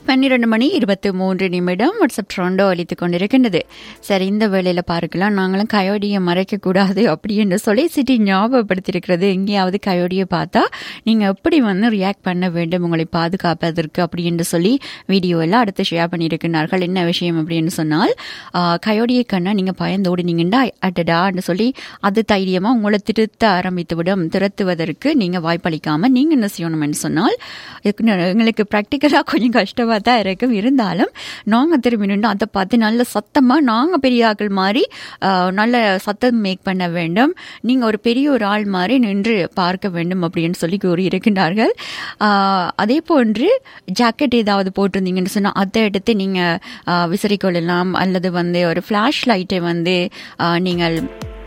பன்னிரண்டு மணி இருபத்தி மூன்று நிமிடம் வாட்ஸ்அப் ட்ரோண்டோ அளித்துக் கொண்டிருக்கின்றது சரி இந்த வேளையில் பார்க்கலாம் நாங்களும் கயோடியை மறைக்கக்கூடாது அப்படி என்று சொல்லி சிட்டி ஞாபகப்படுத்தியிருக்கிறது எங்கேயாவது கயோடியை பார்த்தா நீங்கள் எப்படி வந்து ரியாக்ட் பண்ண வேண்டும் உங்களை பாதுகாப்பதற்கு அப்படி என்று சொல்லி வீடியோ எல்லாம் அடுத்து ஷேர் பண்ணியிருக்கிறார்கள் என்ன விஷயம் அப்படின்னு சொன்னால் ஆஹ், கயோடியை கண்ணா நீங்கள் பயந்து ஓடினீங்கண்டா அட்டடான்னு சொல்லி அது தைரியமாக உங்களை திருத்த ஆரம்பித்து விடும் திரத்துவதற்கு நீங்கள் வாய்ப்பளிக்காமல் நீங்கள் என்ன செய்யணும்னு சொன்னால் இதுக்கு எங்களுக்கு ப்ராக்டிக்கலாக கொஞ்சம் கஷ்டமாக தான் இருக்கும் இருந்தாலும் நாங்கள் திரும்பி நின்று அதை பார்த்து நல்ல சத்தமாக நாங்கள் பெரிய ஆட்கள் மாதிரி ஆஹ், நல்ல சத்தம் மேக் பண்ண வேண்டும் நீங்கள் ஒரு பெரிய ஒரு ஆள் மாதிரி நின்று பார்க்க வேண்டும் அப்படின்னு சொல்லி கூறியிருக்கின்றார்கள் ஆஹ், அதே போன்று ஜாக்கெட் ஏதாவது போட்டிருந்தீங்கன்னு சொன்னால் அதை எடுத்து நீங்கள் விசிறிக்கொள்ளலாம் அல்லது வந்து ஒரு ஃப்ளாஷ் லைட்டை வந்து ஆஹ், நீங்கள்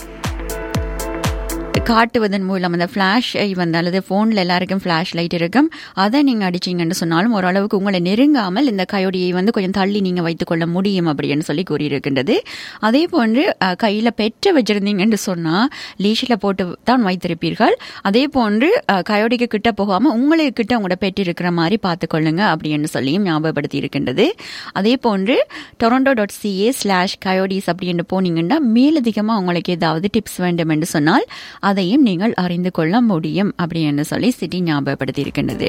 காட்டுவதன் மூலம் அந்த ஃப்ளாஷை வந்து அல்லது ஃபோனில் எல்லாருக்கும் ஃப்ளாஷ் லைட் இருக்கும் அதை நீங்கள் அடிச்சீங்கன்னு சொன்னாலும் ஓரளவுக்கு உங்களை நெருங்காமல் இந்த கயோடியை வந்து கொஞ்சம் தள்ளி நீங்கள் வைத்துக்கொள்ள முடியும் அப்படின்னு சொல்லி கூறியிருக்கின்றது அதே போன்று கையில் பெற்று வச்சிருந்தீங்கன்னு சொன்னால் லீஷில் போட்டு தான் வைத்திருப்பீர்கள் அதே போன்று அஹ், கயோடிக்கு கிட்ட போகாமல் உங்களுக்கு கிட்ட உங்களோட பெற்று இருக்கிற மாதிரி பார்த்துக்கொள்ளுங்க அப்படின்னு சொல்லியும் ஞாபகப்படுத்தி இருக்கின்றது அதே போன்று Toronto dot CA slash coyotes அப்படின்னு போனீங்கன்னா மேலதிகமாக உங்களுக்கு ஏதாவது டிப்ஸ் வேண்டும் என்று சொன்னால் அதையும் நீங்கள் அறிந்து கொள்ள முடியும் அப்படின்னு சொல்லி சிட்டி ஞாபகப்படுத்தி இருக்கின்றது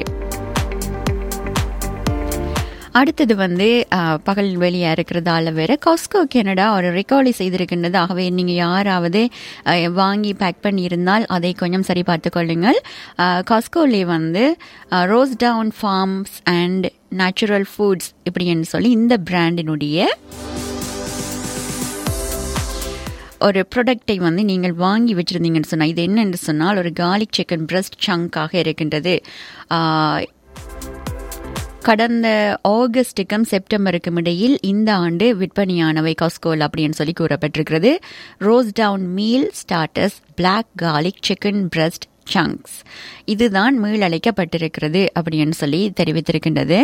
அடுத்தது வந்து அஹ், பகல் வெளியா இருக்கிறதால வேற காஸ்கோ கனடா ஒரு ரெக்கார்டி செய்திருக்கின்றது ஆகவே நீங்கள் யாராவது அஹ், வாங்கி பேக் பண்ணியிருந்தால் அதை கொஞ்சம் சரி பார்த்து கொள்ளுங்கள் காஸ்கோலே வந்து Rose Town Farms and Natural Foods இப்படின்னு சொல்லி இந்த பிராண்டினுடைய ஒரு ப்ராடக்டை வந்து நீங்கள் வாங்கி வச்சிருந்தீங்கன்னு சொன்னால் இது என்னன்னு சொன்னால் ஒரு கார்லிக் சிக்கன் பிரஸ்ட் சங்காக இருக்கின்றது ஆஹ், கடந்த ஆகஸ்டுக்கும் செப்டம்பருக்கும் இடையில் இந்த ஆண்டு விற்பனையானவை காஸ்கோல் அப்படின்னு சொல்லி கூறப்பட்டிருக்கிறது Rose Town meal starters black garlic chicken breast chunks இதுதான் மீளழைக்கப்பட்டிருக்கிறது அப்படின்னு சொல்லி தெரிவித்திருக்கின்றது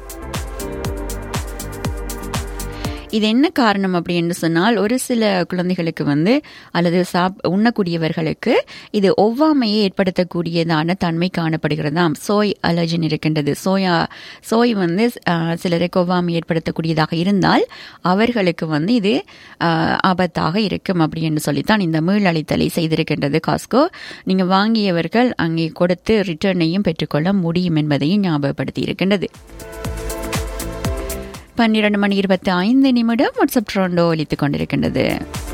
இது என்ன காரணம் அப்படின்னு சொன்னால் ஒரு சில குழந்தைகளுக்கு வந்து அல்லது சாப் உண்ணக்கூடியவர்களுக்கு இது ஒவ்வாமையை ஏற்படுத்தக்கூடியதான தன்மை காணப்படுகிறதாம் சோய் அலர்ஜின் இருக்கின்றது சோயா சோய் வந்து ஆஹ், சிலருக்கு ஒவ்வாமை ஏற்படுத்தக்கூடியதாக இருந்தால் அவர்களுக்கு வந்து இது ஆஹ், ஆபத்தாக இருக்கும் அப்படின்னு சொல்லித்தான் இந்த மீளழித்தலை செய்திருக்கின்றது காஸ்கோ நீங்க வாங்கியவர்கள் அங்கே கொடுத்து ரிட்டர்னையும் பெற்றுக்கொள்ள முடியும் என்பதையும் ஞாபகப்படுத்தி இருக்கின்றது பன்னிரண்டு மணி இருபத்தி ஐந்து நிமிடம் வாட்ஸ்அப் ட்ரோண்டோ ஒலித்துக் கொண்டிருக்கின்றது